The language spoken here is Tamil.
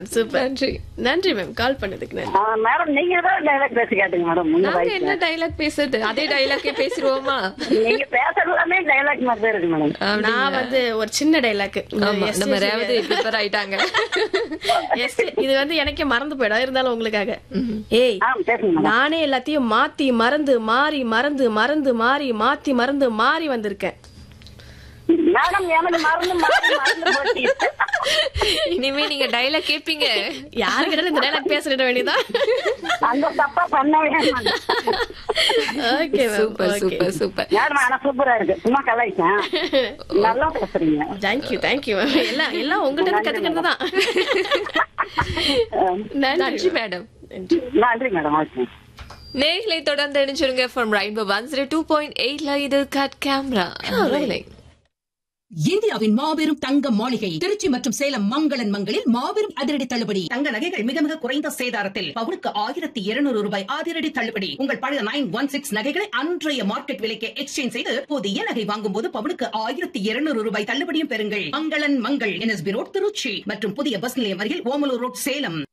சூப்பர் நன்றி நன்றி மேம் கால் பண்ணதுக்கு நன்றி ஆ, மேடம் நீங்க தான் டைலாக் பேசி காட்டுங்க மேடம் உங்க நாங்க வயசுல என்ன டைலாக் பேசுறது அதே டைலாக்கே பேசிடுவோமா நீங்க பேசுறது எல்லாமே டைலாக் மாதிரி தான் இருக்கு மேடம் நான் வந்து ஒரு சின்ன டைலாக் ஆமா நம்ம ரேவதி ப்ரிப்பேர் ஆயிட்டாங்க இது வந்து எனக்கே மறந்து போயிடும் இருந்தாலும் உங்களுக்காக ஏய் ஆ பேசுங்க மேடம் நானே எல்லாத்தையும் மாத்தி மறந்து மாறி மறந்து மறந்து மாறி மாத்தி மறந்து மாறி வந்திருக்கேன் மேடம் எனக்கு மறந்து மறந்து மறந்து போச்சு இனிமே நீங்க டைலாக் கேப்பீங்க யாருக்கிட்ட இந்த டைலாக் பேசிட வேண்டியதான் அந்த தப்பா பண்ணவே மாட்டேன். Okay super super super madam ஆனா சூப்பரா இருக்கு சும்மா கலாய்ச்சேன் நல்லா பேசுறீங்க தேங்க்யூ தேங்க்யூ மேம் எல்லாம் எல்லாம் உங்ககிட்ட இருந்து கத்துக்கிறது தான் நன்றி நன்றி மேடம் நன்றி நன்றி மேடம் ஓகே நேர்களை தொடர்ந்து இணைச்சிருங்க from rainbow one zero two point எயிட்ல இது கட் கேமரா இந்தியாவின் மாபெரும் தங்க மாளிகை திருச்சி மற்றும் சேலம் மங்களன் மங்களில் மாபெரும் அதிரடி தள்ளுபடி தங்க நகைகள் மிக மிக குறைந்த சேதாரத்தில் பவுனுக்கு ஆயிரத்தி இருநூறு ரூபாய் அதிரடி தள்ளுபடி உங்கள் பழைய நைன் ஒன் சிக்ஸ் நகைகளை அன்றைய மார்க்கெட் விலைக்கு எக்ஸ்சேஞ்ச் செய்து புதிய நகை வாங்கும் போது பவுனுக்கு ஆயிரத்தி இருநூறு ரூபாய் தள்ளுபடியும் பெறுங்கள் மங்களன் மங்கள் என்எஸ்பி ரோட் திருச்சி மற்றும் புதிய பஸ் நிலையம் அருகில் ஓமலூர் ரோட் சேலம்